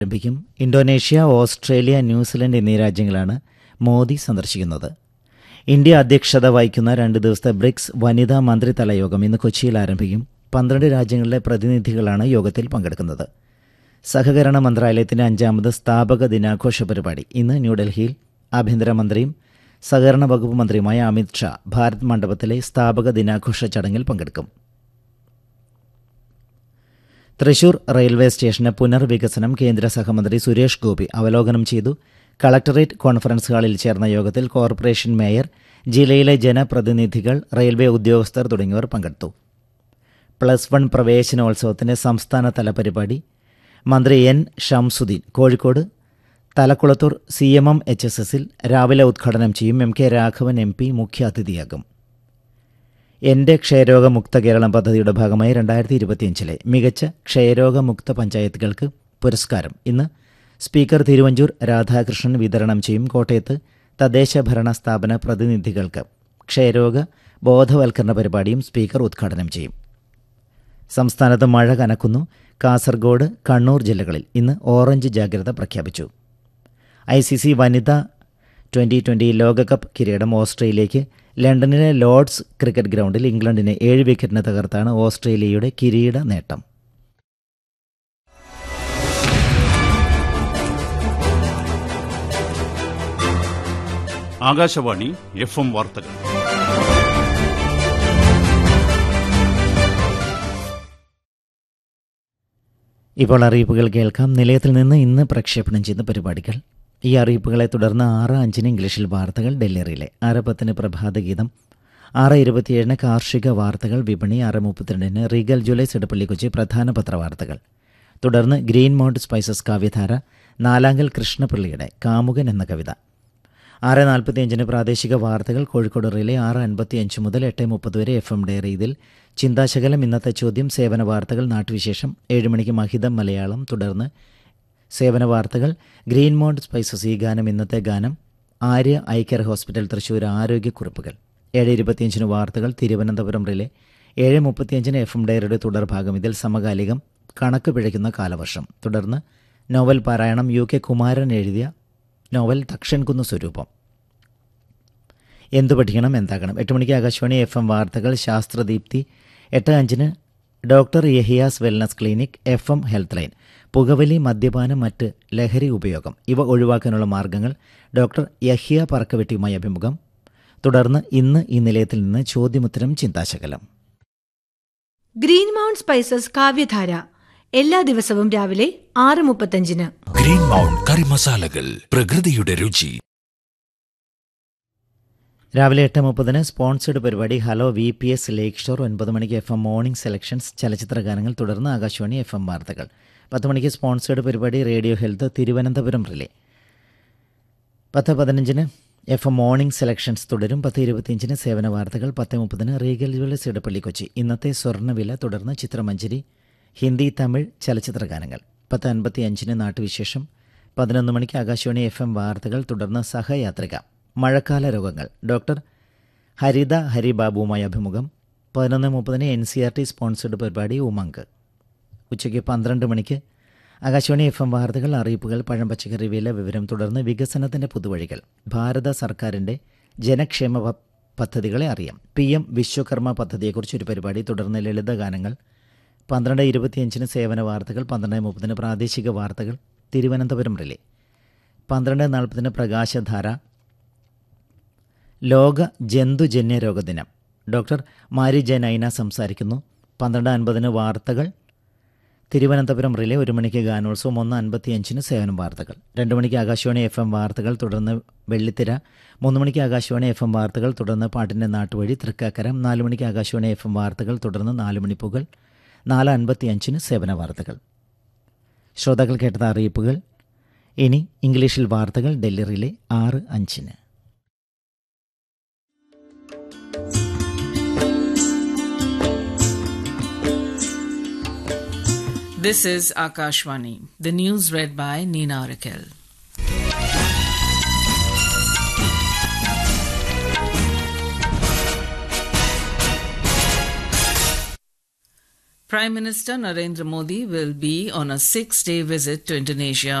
ആരംഭിക്കും Indonesia Australia New Zealand എന്നീ രാജ്യങ്ങളാണ് മോദി സന്ദർശിക്കുന്നത് ഇന്ത്യ അധ്യക്ഷത വഹിക്കുന്ന രണ്ട് ദിവസത്തെ ബ്രിക്സ് വനിതാ മന്ത്രിതല യോഗം ഇന്ന് കൊച്ചിയിൽ ആരംഭിക്കും പന്ത്രണ്ട് രാജ്യങ്ങളിലെ പ്രതിനിധികളാണ് യോഗത്തിൽ പങ്കെടുക്കുന്നത് സഹകരണ മന്ത്രാലയത്തിന്റെ അഞ്ചാമത് സ്ഥാപക ദിനാഘോഷ പരിപാടി ഇന്ന് ന്യൂഡൽഹിയിൽ ആഭ്യന്തരമന്ത്രിയും സഹകരണ വകുപ്പ് മന്ത്രിയുമായ അമിത് ഷാ ഭാരത് മണ്ഡപത്തിലെ സ്ഥാപക ദിനാഘോഷ ചടങ്ങിൽ പങ്കെടുക്കും തൃശൂർ റെയിൽവേ സ്റ്റേഷന് പുനർവികസനം കേന്ദ്ര സഹമന്ത്രി സുരേഷ് ഗോപി അവലോകനം ചെയ്തു കളക്ടറേറ്റ് കോൺഫറൻസ് ഹാളിൽ ചേർന്ന യോഗത്തിൽ കോർപ്പറേഷൻ മേയർ ജില്ലയിലെ ജനപ്രതിനിധികൾ റെയിൽവേ ഉദ്യോഗസ്ഥർ തുടങ്ങിയവർ പങ്കെടുത്തു പ്ലസ് വൺ പ്രവേശനോത്സവത്തിന്റെ സംസ്ഥാനതല പരിപാടി മന്ത്രി N Shamsuddin Kozhikode Thalakkulathur C M M H S എസിൽ രാവിലെ ഉദ്ഘാടനം ചെയ്യും M K Raghavan M P മുഖ്യാതിഥിയാകും എൻ്റെ ക്ഷയരോഗമുക്ത കേരളം പദ്ധതിയുടെ ഭാഗമായി രണ്ടായിരത്തി ഇരുപത്തിയഞ്ചിലെ മികച്ച ക്ഷയരോഗമുക്ത പഞ്ചായത്തുകൾക്ക് പുരസ്കാരം ഇന്ന് സ്പീക്കർ തിരുവഞ്ചൂർ രാധാകൃഷ്ണൻ വിതരണം ചെയ്യും കോട്ടയത്ത് തദ്ദേശ ഭരണ സ്ഥാപന പ്രതിനിധികൾക്ക് ക്ഷയരോഗ ബോധവൽക്കരണ പരിപാടിയും സ്പീക്കർ ഉദ്ഘാടനം ചെയ്യും സംസ്ഥാനത്ത് മഴ കനക്കുന്നു കാസർഗോഡ് കണ്ണൂർ ജില്ലകളിൽ ഇന്ന് ഓറഞ്ച് ജാഗ്രത പ്രഖ്യാപിച്ചു ഐ സി സി വനിതാ ട്വൻ്റി ട്വൻ്റി ലോകകപ്പ് കിരീടം ഓസ്ട്രേലിയയ്ക്ക് ലണ്ടനിലെ ലോർഡ്സ് ക്രിക്കറ്റ് ഗ്രൗണ്ടിൽ ഇംഗ്ലണ്ടിനെ ഏഴ് വിക്കറ്റിന് തകർത്താണ് ഓസ്ട്രേലിയയുടെ കിരീട നേട്ടം ആകാശവാണി എഫ് എം വാർത്തകൾ ഇപ്പോൾ അറിയിപ്പുകൾ കേൾക്കാം നിലയത്തിൽ നിന്ന് ഇന്ന് പ്രക്ഷേപണം ചെയ്യുന്ന പരിപാടികൾ ഈ അറിയിപ്പുകളെ തുടർന്ന് ആറ് അഞ്ചിന് ഇംഗ്ലീഷിൽ വാർത്തകൾ ഡെല്ലിറിയിലെ ആറ് പത്തിന് പ്രഭാതഗീതം ആറ് ഇരുപത്തിയേഴിന് കാർഷിക വാർത്തകൾ വിപണി ആറ് മുപ്പത്തിരണ്ടിന് റീഗൽ ജ്വല്ലേഴ്സ് ഇടപ്പള്ളി കൊച്ചി പ്രധാന പത്രവാർത്തകൾ തുടർന്ന് ഗ്രീൻ മൗണ്ട് സ്പൈസസ് കാവ്യധാര നാലാങ്കൽ കൃഷ്ണപിള്ളിയുടെ കാമുകൻ എന്ന കവിത ആറ് നാൽപ്പത്തിയഞ്ചിന് പ്രാദേശിക വാർത്തകൾ കോഴിക്കോട് റിലേ ആറ് അൻപത്തിയഞ്ച് മുതൽ എട്ട് മുപ്പത് വരെ എഫ് എം ഡയറി ഇതിൽ ചിന്താശകലം ഇന്നത്തെ ചോദ്യം സേവന വാർത്തകൾ നാട്ടുവിശേഷം ഏഴ് മണിക്ക് മഹിതം മലയാളം തുടർന്ന് സേവന വാർത്തകൾ ഗ്രീൻ മൗണ്ട് സ്പൈസസ് ഈ ഗാനം ഇന്നത്തെ ഗാനം ആര്യ ഐക്കർ ഹോസ്പിറ്റൽ തൃശൂർ ആരോഗ്യക്കുറിപ്പുകൾ ഏഴ് ഇരുപത്തിയഞ്ചിന് വാർത്തകൾ തിരുവനന്തപുരം റിലേ ഏഴ് മുപ്പത്തിയഞ്ചിന് എഫ് എം ഡയറിയുടെ തുടർഭാഗം ഇതിൽ സമകാലികം കണക്ക് പിഴയ്ക്കുന്ന കാലവർഷം തുടർന്ന് നോവൽ പാരായണം യു കെ കുമാരൻ എഴുതിയ നോവൽ തക്ഷൻകുന്ന് സ്വരൂപം എന്തു പഠിക്കണം എന്താകണം എട്ട് മണിക്ക് ആകാശവാണി എഫ് എം വാർത്തകൾ ശാസ്ത്രദീപ്തി എട്ട് അഞ്ചിന് doctor Yahiyas wellness clinic F M health line പുകവലി മദ്യപാനം മറ്റ് ലഹരി ഉപയോഗം ഇവ ഒഴിവാക്കാനുള്ള മാർഗങ്ങൾ ഡോക്ടർ യഹിയ പറക്കവെട്ടിയുമായി അഭിമുഖം തുടർന്ന് ഇന്ന് ഈ നിലയത്തിൽ നിന്ന് ചോദ്യമുത്തരം ചിന്താശകലം ഗ്രീൻ മൗണ്ട് സ്പൈസസ് കാവ്യധാര എല്ലാ ദിവസവും രാവിലെ ആറ് മുപ്പത്തഞ്ചിന് ഗ്രീൻ മൗണ്ട് കറി മസാലകൾ പ്രകൃതിയുടെ രുചി രാവിലെ എട്ട് മുപ്പതിന് സ്പോൺസേഡ് പരിപാടി hello V P S lake shore ഒൻപത് മണിക്ക് എഫ് എം മോർണിംഗ് സെലക്ഷൻസ് ചലച്ചിത്ര ഗാനങ്ങൾ തുടർന്ന് ആകാശവാണി എഫ് എം വാർത്തകൾ പത്ത് മണിക്ക് സ്പോൺസേഡ് പരിപാടി റേഡിയോ ഹെൽത്ത് തിരുവനന്തപുരം റിലേ പത്ത് പതിനഞ്ചിന് എഫ് എം മോർണിംഗ് സെലക്ഷൻസ് തുടരും പത്ത് ഇരുപത്തിയഞ്ചിന് സേവന വാർത്തകൾ പത്ത് മുപ്പതിന് റീഗൽ ജ്വല്ലേഴ്സ് ഇടപ്പള്ളി കൊച്ചി ഇന്നത്തെ സ്വർണ്ണവില തുടർന്ന് ചിത്രമഞ്ചരി ഹിന്ദി തമിഴ് ചലച്ചിത്ര ഗാനങ്ങൾ പത്ത് അൻപത്തി അഞ്ചിന് നാട്ടുവിശേഷം പതിനൊന്ന് മണിക്ക് ആകാശവാണി എഫ് എം വാർത്തകൾ തുടർന്ന് സഹയാത്രിക മഴക്കാല രോഗങ്ങൾ ഡോക്ടർ ഹരിത ഹരിബാബുവുമായി അഭിമുഖം പതിനൊന്ന് മുപ്പതിന് N C R T sponsored പരിപാടി ഉമങ്ക് ഉച്ചയ്ക്ക് പന്ത്രണ്ട് മണിക്ക് ആകാശവാണി എഫ് എം വാർത്തകൾ അറിയിപ്പുകൾ പഴം പച്ചക്കറി വില വിവരം തുടർന്ന് വികസനത്തിൻ്റെ പുതുവഴികൾ ഭാരത സർക്കാരിൻ്റെ ജനക്ഷേമ പ- പദ്ധതികളെ അറിയാം പി എം വിശ്വകർമ്മ പദ്ധതിയെക്കുറിച്ച് ഒരു പരിപാടി തുടർന്ന് ലളിതഗാനങ്ങൾ പന്ത്രണ്ട് ഇരുപത്തിയഞ്ചിന് സേവന വാർത്തകൾ പന്ത്രണ്ട് മുപ്പതിന് പ്രാദേശിക വാർത്തകൾ തിരുവനന്തപുരം റിലേ പന്ത്രണ്ട് നാൽപ്പതിന് പ്രകാശധാര ലോക ജന്തുജന്യ രോഗദിനം ഡോക്ടർ മാരി ജെ നൈന സംസാരിക്കുന്നു പന്ത്രണ്ട് അൻപതിന് വാർത്തകൾ തിരുവനന്തപുരം റിലേ ഒരു മണിക്ക് ഗാനോത്സവം ഒന്ന് അൻപത്തിയഞ്ചിന് സേവനം വാർത്തകൾ രണ്ട് മണിക്ക് ആകാശവാണി എഫ് എം വാർത്തകൾ തുടർന്ന് വെള്ളിത്തിര മൂന്ന് മണിക്ക് ആകാശവാണി എഫ് എം വാർത്തകൾ തുടർന്ന് പാട്ടിൻ്റെ നാട്ടുവഴി തൃക്കാക്കരം നാല് മണിക്ക് ആകാശവാണി എഫ് എം വാർത്തകൾ തുടർന്ന് നാല് മണിപ്പുകൾ നാല് അൻപത്തിയഞ്ചിന് സേവന വാർത്തകൾ ശ്രോതാക്കൾ കേട്ടത് അറിയിപ്പുകൾ ഇനി ഇംഗ്ലീഷിൽ വാർത്തകൾ ഡൽഹി റിലേ ആറ് അഞ്ചിന് This is Akashvani. The news read by Nina Rakel. Prime Minister Narendra Modi will be on a six day visit to Indonesia